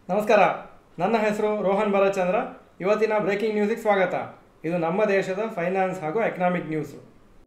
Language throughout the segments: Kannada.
ನಮಸ್ಕಾರ ನನ್ನ ಹೆಸರು ರೋಹನ್ ಭರಚಂದ್ರ ಇವತ್ತಿನ ಬ್ರೇಕಿಂಗ್ ನ್ಯೂಸಿಗೆ ಸ್ವಾಗತ ಇದು ನಮ್ಮ ದೇಶದ ಫೈನಾನ್ಸ್ ಹಾಗೂ economic news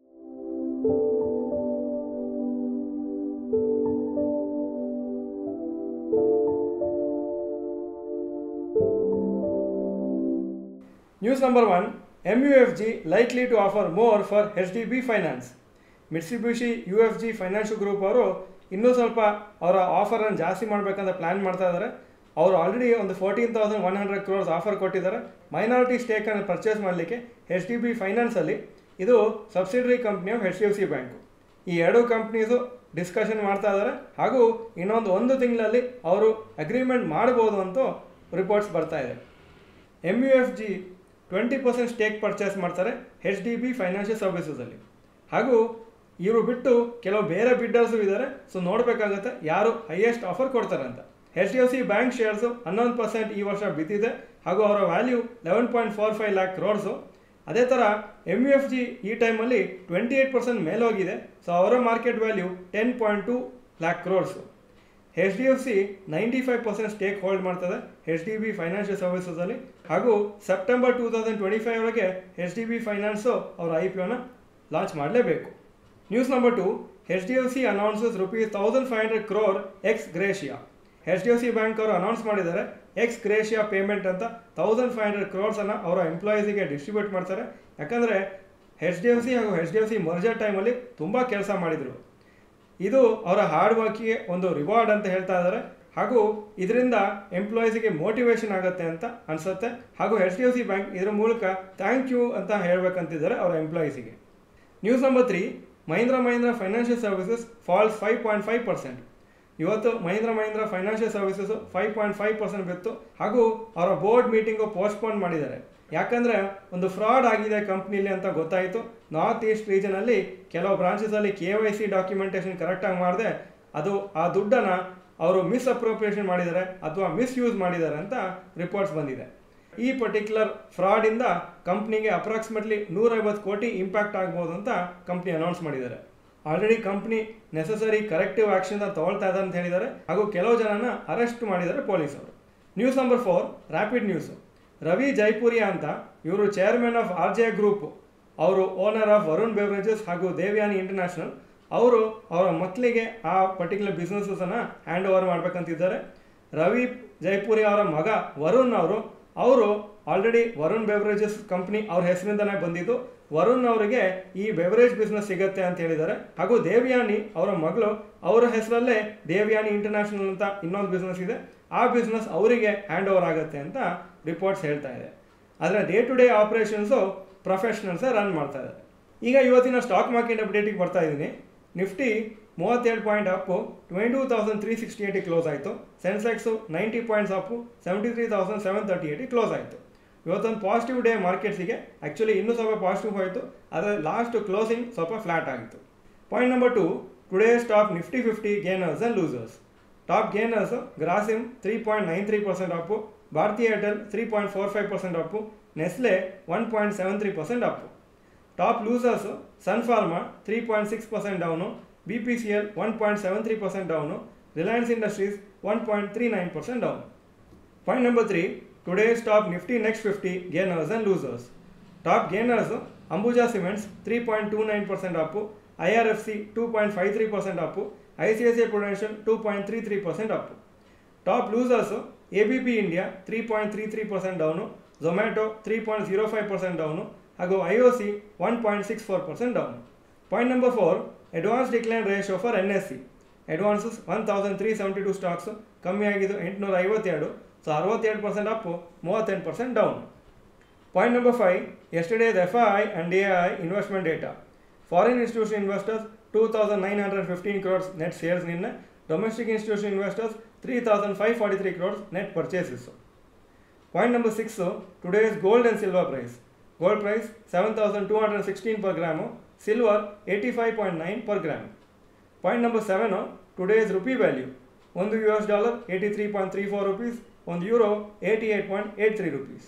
news number one M U F G likely to offer more for H D B finance Mitsubishi U F G financial group ಅವರು ಇನ್ನೂ ಸ್ವಲ್ಪ ಅವರ ಆಫರನ್ನು ಜಾಸ್ತಿ ಮಾಡಬೇಕಂತ ಪ್ಲ್ಯಾನ್ ಮಾಡ್ತಾ ಇದ್ದಾರೆ ಅವರು ಆಲ್ರೆಡಿ ಒಂದು fourteen thousand one hundred crores offer ಕೊಟ್ಟಿದ್ದಾರೆ ಮೈನಾರಿಟಿ ಸ್ಟೇಕನ್ನು ಪರ್ಚೇಸ್ ಮಾಡಲಿಕ್ಕೆ ಎಚ್ ಡಿ ಬಿ ಫೈನಾನ್ಸಲ್ಲಿ ಇದು subsidiary company of H D F C bank ಈ ಎರಡು ಕಂಪ್ನೀಸು ಡಿಸ್ಕಷನ್ ಮಾಡ್ತಾ ಇದ್ದಾರೆ ಹಾಗೂ ಇನ್ನೊಂದು ಒಂದು ತಿಂಗಳಲ್ಲಿ ಅವರು ಅಗ್ರಿಮೆಂಟ್ ಮಾಡ್ಬೋದು ಅಂತ ರಿಪೋರ್ಟ್ಸ್ ಬರ್ತಾ ಇದೆ M U F G twenty percent stake purchase ಮಾಡ್ತಾರೆ ಎಚ್ ಡಿ ಬಿ ಫೈನಾನ್ಷಿಯಲ್ ಸರ್ವಿಸಸಲ್ಲಿ ಹಾಗೂ ಇವರು ಬಿಟ್ಟು ಕೆಲವು ಬೇರೆ ಬಿಡ್ಡರ್ಸು ಇದ್ದಾರೆ ಸೊ ನೋಡಬೇಕಾಗತ್ತೆ ಯಾರು ಹೈಯೆಸ್ಟ್ ಆಫರ್ ಕೊಡ್ತಾರೆ ಅಂತ H D F C bank shares ಹನ್ನೊಂದು ಪರ್ಸೆಂಟ್ ಈ ವರ್ಷ ಬಿದ್ದಿದೆ ಹಾಗೂ ಅವರ value eleven point four five lakh crores ಅದೇ ಥರ ಎಮ್ ಯು ಎಫ್ ಜಿ ಈ ಟೈಮಲ್ಲಿ ಟ್ವೆಂಟಿ ಏಯ್ಟ್ ಪರ್ಸೆಂಟ್ ಮೇಲೋಗಿದೆ ಸೊ ಅವರ market value ten point two lakh crores H D F C ninety five percent stake hold ಮಾಡ್ತದೆ ಎಚ್ ಡಿ ಬಿ ಫೈನಾನ್ಷಿಯಲ್ ಸರ್ವಿಸಸಲ್ಲಿ ಹಾಗೂ September two thousand twenty five ಒಳಗೆ ಎಚ್ ಡಿ ಬಿ ಫೈನಾನ್ಸು ಅವರ ಐ ಪಿ ಒನ ಲಾಂಚ್ ಮಾಡಲೇಬೇಕು news number two H D F C announces rupees thousand five hundred crore ex gratia H D F C bank ಅವರು ಅನೌನ್ಸ್ ಮಾಡಿದ್ದಾರೆ ಎಕ್ಸ್ ಗ್ರೇಷಿಯಾ ಪೇಮೆಂಟ್ ಅಂತ ತೌಸಂಡ್ ಫೈವ್ ಹಂಡ್ರೆಡ್ ಕ್ರೋರ್ಸನ್ನು ಅವರ ಎಂಪ್ಲಾಯೀಸಿಗೆ ಡಿಸ್ಟ್ರಿಬ್ಯೂಟ್ ಮಾಡ್ತಾರೆ ಯಾಕಂದರೆ ಎಚ್ ಡಿ ಎಫ್ ಸಿ ಹಾಗೂ H D F C merger ಟೈಮಲ್ಲಿ ತುಂಬ ಕೆಲಸ ಮಾಡಿದರು ಇದು ಅವರ ಹಾರ್ಡ್ ವರ್ಕಿಗೆ ಒಂದು ರಿವಾರ್ಡ್ ಅಂತ ಹೇಳ್ತಾ ಇದ್ದಾರೆ ಹಾಗೂ ಇದರಿಂದ ಎಂಪ್ಲಾಯೀಸಿಗೆ ಮೋಟಿವೇಶನ್ ಆಗುತ್ತೆ ಅಂತ ಅನಿಸುತ್ತೆ ಹಾಗೂ H D F C bank ಇದರ ಮೂಲಕ ಥ್ಯಾಂಕ್ ಯು ಅಂತ ಹೇಳಬೇಕಂತಿದ್ದಾರೆ ಅವರ ಎಂಪ್ಲಾಯೀಸಿಗೆ news number three Mahindra Mahindra financial services falls five point five percent ಇವತ್ತು Mahindra Mahindra financial services five point five percent ಬಿತ್ತು ಹಾಗೂ ಅವರ ಬೋರ್ಡ್ ಮೀಟಿಂಗು ಪೋಸ್ಟ್ಪೋನ್ ಮಾಡಿದ್ದಾರೆ ಯಾಕಂದರೆ ಒಂದು ಫ್ರಾಡ್ ಆಗಿದೆ ಕಂಪ್ನಿಲಿ ಅಂತ ಗೊತ್ತಾಯಿತು ನಾರ್ತ್ ಈಸ್ಟ್ ರೀಜನಲ್ಲಿ ಕೆಲವು ಬ್ರಾಂಚಸಲ್ಲಿ ಕೆ ವೈ ಸಿ ಡಾಕ್ಯುಮೆಂಟೇಷನ್ ಕರೆಕ್ಟಾಗಿ ಮಾಡಿದೆ ಅದು ಆ ದುಡ್ಡನ್ನು ಅವರು ಮಿಸ್ ಅಪ್ರೋಪ್ರಿಯೇಷನ್ ಮಾಡಿದ್ದಾರೆ ಅಥವಾ ಮಿಸ್ಯೂಸ್ ಮಾಡಿದ್ದಾರೆ ಅಂತ ರಿಪೋರ್ಟ್ಸ್ ಬಂದಿದೆ ಈ ಪರ್ಟಿಕ್ಯುಲರ್ ಫ್ರಾಡಿಂದ ಕಂಪ್ನಿಗೆ ಅಪ್ರಾಕ್ಸಿಮೇಟ್ಲಿ ನೂರೈವತ್ತು ಕೋಟಿ ಇಂಪ್ಯಾಕ್ಟ್ ಆಗ್ಬೋದು ಅಂತ ಕಂಪ್ನಿ ಅನೌನ್ಸ್ ಮಾಡಿದ್ದಾರೆ already company necessary corrective action ತಗೊಳ್ತಾ ಇದ್ದಾರೆ ಅಂತ ಹೇಳಿದ್ದಾರೆ ಹಾಗೂ ಕೆಲವು ಜನನ ಅರೆಸ್ಟ್ ಮಾಡಿದ್ದಾರೆ ಪೊಲೀಸರು news number four rapid news Ravi Jaipuria ಅಂತ ಇವರು chairman of R J group ಅವರು ಓನರ್ ಆಫ್ ವರುಣ್ ಬೆವರೇಜಸ್ ಹಾಗೂ ದೇವ್ಯಾನಿ ಇಂಟರ್ನ್ಯಾಷನಲ್ ಅವರು ಅವರ ಮಕ್ಕಳಿಗೆ ಆ ಪರ್ಟಿಕ್ಯುಲರ್ ಬಿಸ್ನೆಸಸನ್ನು ಹ್ಯಾಂಡ್ ಓವರ್ ಮಾಡ್ಬೇಕಂತಿದ್ದಾರೆ ರವಿ ಜೈಪುರಿ ಅವರ ಮಗ ವರುಣ್ ಅವರು ಅವರು ಆಲ್ರೆಡಿ ವರುಣ್ ಬೆವರೇಜಸ್ ಕಂಪ್ನಿ ಅವ್ರ ಹೆಸರಿಂದನೇ ಬಂದಿದ್ದು ವರುಣ್ ಅವರಿಗೆ ಈ ಬೆವರೇಜ್ ಬಿಸ್ನೆಸ್ ಸಿಗುತ್ತೆ ಅಂತ ಹೇಳಿದ್ದಾರೆ ಹಾಗೂ ದೇವ್ಯಾನಿ ಅವರ ಮಗಳು ಅವರ ಹೆಸರಲ್ಲೇ ದೇವ್ಯಾನಿ ಇಂಟರ್ನ್ಯಾಷನಲ್ ಅಂತ ಇನ್ನೊಂದು ಬಿಸ್ನೆಸ್ ಇದೆ ಆ ಬಿಸ್ನೆಸ್ ಅವರಿಗೆ ಹ್ಯಾಂಡ್ ಓವರ್ ಆಗುತ್ತೆ ಅಂತ ರಿಪೋರ್ಟ್ಸ್ ಹೇಳ್ತಾ ಇದೆ ಆದರೆ ಡೇ ಟು ಡೇ ಆಪರೇಷನ್ಸು ಪ್ರೊಫೆಷನಲ್ಸೇ ರನ್ ಮಾಡ್ತಾ ಇದ್ದಾರೆ ಈಗ ಇವತ್ತಿನ ಸ್ಟಾಕ್ ಮಾರ್ಕೆಟ್ ಅಪ್ಡೇಟಿಗೆ ಬರ್ತಾ ಇದ್ದೀನಿ ನಿಫ್ಟಿ ಮೂವತ್ತೇಳು point up twenty two thousand three sixty ಏಯ್ಟಿಗೆ ಕ್ಲೋಸ್ ಆಯಿತು Sensex ninety points up seventy three thousand seven thirty ಏಯ್ಟಿಗೆ ಕ್ಲೋಸ್ ಆಯಿತು ಇವತ್ತೊಂದು ಪಾಸಿಟಿವ್ ಡೇ ಮಾರ್ಕೆಟ್ಸಿಗೆ ಆ್ಯಕ್ಚುಲಿ ಇನ್ನೂ ಸ್ವಲ್ಪ ಪಾಸಿಟಿವ್ ಹೋಯಿತು ಆದರೆ ಲಾಸ್ಟ್ ಕ್ಲೋಸಿಂಗ್ ಸ್ವಲ್ಪ ಫ್ಲಾಟ್ ಆಗಿತ್ತು point number two today stop Nifty fifty gainers and losers top gainers Grasim three point nine three percent up Bharti Airtel three point four five percent up Nestle one point seven three percent up top losers Sun Pharma three point six percent down B P C L one point seven three percent down Reliance Industries one point three nine percent down point number three today's stop Nifty next fifty gainers and losers top gainers Ambuja Cements three point two nine percent up I R F C two point five three percent up I C I C I Prudential two point three three percent up top losers A B P India three point three three percent down Zomato three point zero five percent down ಹಾಗೂ I O C one point six four percent down point number four advance decline ratio for N S C advances one thousand three seventy two stocks ಕಮ್ಮಿ ಆಗಿದ್ದು ಎಂಟುನೂರ ಐವತ್ತೆರಡು ಸೊ ಅರವತ್ತೆರಡು ಪರ್ಸೆಂಟ್ ಅಪ್ಪು ಮೂವತ್ತೆಂಟು percent down point number five yesterday's F I and A I investment data foreign institution investors two thousand nine hundred fifteen crores net sales ನಿನ್ನೆ domestic institution investors three thousand five forty three crores net purchases point number six today's gold and silver price gold price seven thousand two hundred sixteen per gram silver eighty five point nine per gram point number seven today's rupee value ಒಂದು U S dollar eighty three point three four rupees ಒಂದು euro eighty eight point eight three rupees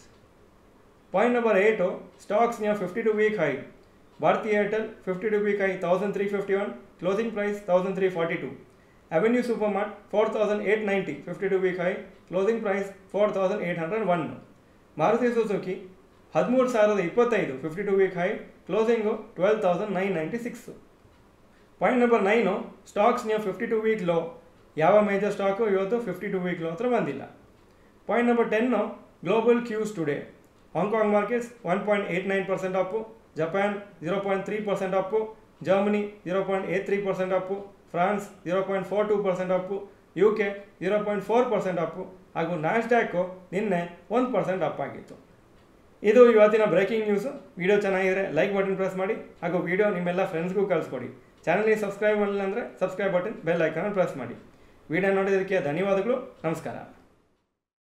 point number eight stocks near fifty two week high Bharti Airtel fifty two week high thousand three fifty one closing price thousand three forty two Avenue Supermart four thousand eight ninety fifty two week high closing price four thousand eight hundred one Maruti Suzuki ಹದಿಮೂರು ಸಾವಿರದ ಇಪ್ಪತ್ತೈದು fifty two week high closing twelve thousand nine ninety six point number nine stocks ನೀವು ಫಿಫ್ಟಿ ಟು ವೀಕ್ ಲೋ ಯಾವ ಮೇಜರ್ ಸ್ಟಾಕು ಇವತ್ತು ಫಿಫ್ಟಿ ಟು ವೀಕ್ ಲೋ ಹತ್ರ ಬಂದಿಲ್ಲ point number ten global cues today Hong Kong markets one point eight nine percent up Japan zero point three percent up Germany zero point eight three percent up France zero point four two percent up U K zero point four percent up ಹಾಗೂ ನ್ಯಾಸ್ಡ್ಯಾಕು ನಿನ್ನೆ ಒಂದು ಪರ್ಸೆಂಟ್ ಅಪ್ ಆಗಿತ್ತು ಇದು ಇವತ್ತಿನ ಬ್ರೇಕಿಂಗ್ ನ್ಯೂಸು ವಿಡಿಯೋ ಚೆನ್ನಾಗಿದ್ರೆ ಲೈಕ್ ಬಟನ್ ಪ್ರೆಸ್ ಮಾಡಿ ಹಾಗೂ ವಿಡಿಯೋ ನಿಮ್ಮೆಲ್ಲ ಫ್ರೆಂಡ್ಸ್ಗೂ ಕಳಿಸ್ಕೊಡಿ ಚಾನಲ್ಗೆ ಸಬ್ಸ್ಕ್ರೈಬ್ ಮಾಡಿಲ್ಲ ಅಂದರೆ subscribe button bell icon press ಮಾಡಿ ವಿಡಿಯೋ ನೋಡಿದ್ದಕ್ಕೆ ಧನ್ಯವಾದಗಳು ನಮಸ್ಕಾರ